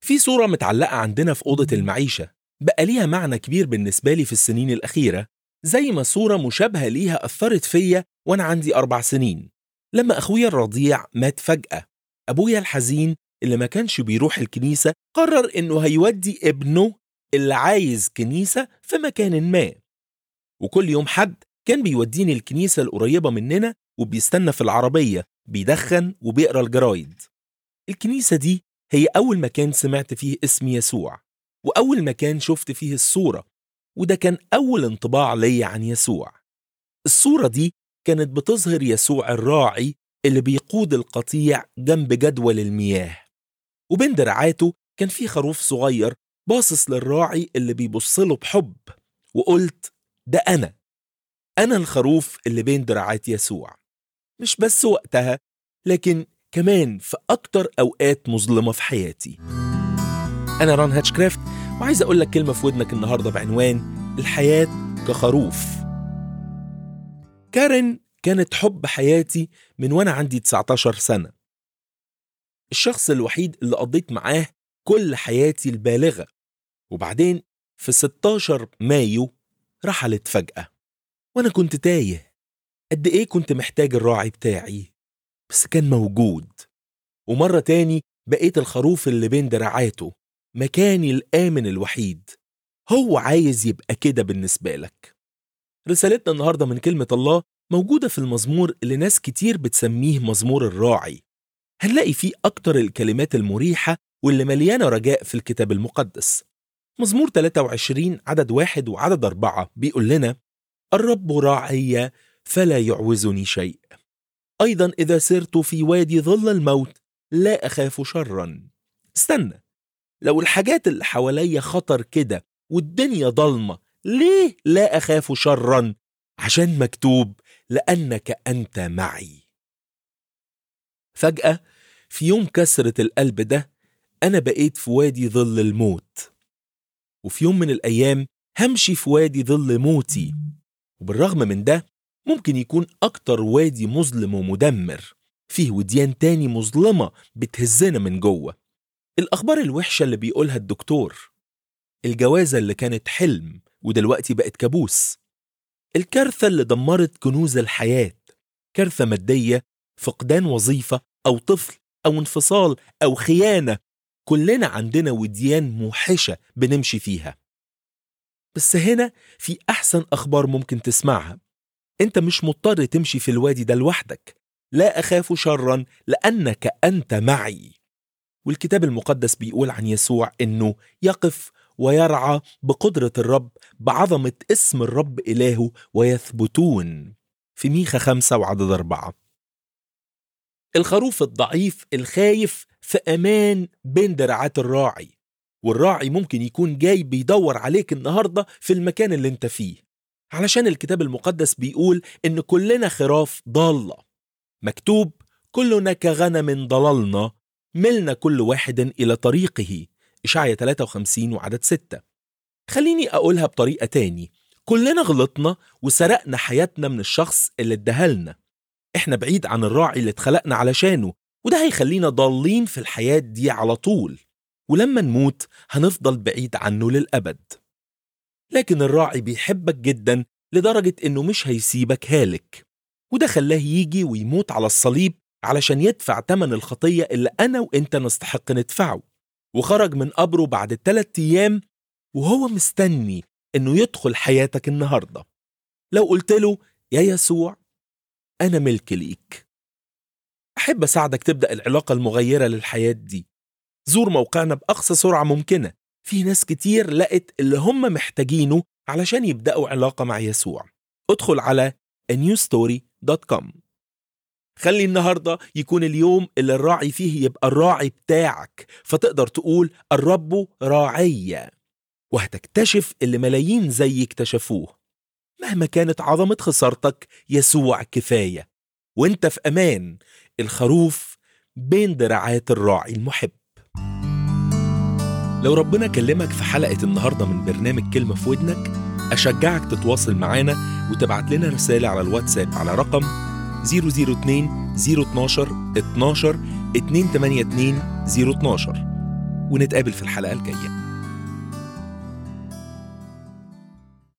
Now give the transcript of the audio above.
في صورة متعلقة عندنا في أوضة المعيشة بقى ليها معنى كبير بالنسبة لي في السنين الأخيرة زي ما صورة مشابهة ليها أثرت فيا وأنا عندي أربع سنين لما أخويا الرضيع مات فجأة أبويا الحزين اللي ما كانش بيروح الكنيسة قرر إنه هيودي ابنه اللي عايز كنيسة في مكان ما وكل يوم حد كان بيوديني الكنيسة القريبة مننا وبيستنى في العربية بيدخن وبيقرا الجرايد الكنيسة دي هي أول مكان سمعت فيه اسم يسوع وأول مكان شفت فيه الصورة وده كان أول انطباع ليا عن يسوع الصورة دي كانت بتظهر يسوع الراعي اللي بيقود القطيع جنب جدول المياه وبين دراعاته كان في خروف صغير باصص للراعي اللي بيبصله بحب وقلت ده أنا أنا الخروف اللي بين دراعات يسوع مش بس وقتها لكن كمان في أكتر أوقات مظلمة في حياتي أنا ران هاتشكرافت وعايز أقول لك كلمة في ودنك النهاردة بعنوان الحياة كخروف كارين كانت حب حياتي من وأنا عندي 19 سنة الشخص الوحيد اللي قضيت معاه كل حياتي البالغة وبعدين في 16 مايو رحلت فجأة وأنا كنت تايه قد إيه كنت محتاج الراعي بتاعي بس كان موجود ومرة تاني بقيت الخروف اللي بين دراعاته مكاني الآمن الوحيد هو عايز يبقى كده بالنسبة لك رسالتنا النهاردة من كلمة الله موجودة في المزمور اللي ناس كتير بتسميه مزمور الراعي هنلاقي فيه أكتر الكلمات المريحة واللي مليانة رجاء في الكتاب المقدس مزمور 23 عدد واحد وعدد أربعة بيقول لنا الرب راعي فلا يعوزني شيء أيضا إذا سرت في وادي ظل الموت لا أخاف شرا استنى لو الحاجات اللي حواليا خطر كده والدنيا ضلمة ليه لا أخاف شرا عشان مكتوب لأنك أنت معي فجأة في يوم كسرة القلب ده أنا بقيت في وادي ظل الموت وفي يوم من الأيام همشي في وادي ظل موتي وبالرغم من ده ممكن يكون أكتر وادي مظلم ومدمر فيه وديان تاني مظلمة بتهزنا من جوه الأخبار الوحشة اللي بيقولها الدكتور الجوازة اللي كانت حلم ودلوقتي بقت كابوس الكارثة اللي دمرت كنوز الحياة كارثة مادية فقدان وظيفة أو طفل أو انفصال أو خيانة كلنا عندنا وديان موحشة بنمشي فيها بس هنا في أحسن أخبار ممكن تسمعها أنت مش مضطر تمشي في الوادي ده لوحدك لا أخاف شرا لأنك أنت معي والكتاب المقدس بيقول عن يسوع إنه يقف ويرعى بقدرة الرب بعظمة اسم الرب إلهه ويثبتون في ميخا خمسة وعدد أربعة الخروف الضعيف الخايف في أمان بين دراعات الراعي والراعي ممكن يكون جاي بيدور عليك النهاردة في المكان اللي انت فيه علشان الكتاب المقدس بيقول إن كلنا خراف ضالة مكتوب كلنا كغنم ضللنا ملنا كل واحد إلى طريقه إشعيا 53 وعدد 6 خليني أقولها بطريقة تاني كلنا غلطنا وسرقنا حياتنا من الشخص اللي ادهلنا احنا بعيد عن الراعي اللي اتخلقنا علشانه وده هيخلينا ضالين في الحياة دي على طول ولما نموت هنفضل بعيد عنه للأبد لكن الراعي بيحبك جدا لدرجة إنه مش هيسيبك هالك وده خلاه يجي ويموت على الصليب علشان يدفع تمن الخطية اللي أنا وإنت نستحق ندفعه وخرج من قبره بعد ثلاث أيام وهو مستني إنه يدخل حياتك النهاردة لو قلت له يا يسوع أنا ملك ليك أحب أساعدك تبدأ العلاقة المغيرة للحياة دي زور موقعنا بأقصى سرعة ممكنة في ناس كتير لقت اللي هم محتاجينه علشان يبدأوا علاقة مع يسوع ادخل على newstory.com خلي النهاردة يكون اليوم اللي الراعي فيه يبقى الراعي بتاعك فتقدر تقول الرب راعي وهتكتشف اللي ملايين زي اكتشفوه مهما كانت عظمة خسارتك يسوع كفاية وانت في أمان الخروف بين دراعات الراعي المحب لو ربنا كلمك في حلقة النهاردة من برنامج كلمة في ودنك أشجعك تتواصل معانا وتبعت لنا رسالة على الواتساب على رقم 002 012 12 282 012 ونتقابل في الحلقة الجاية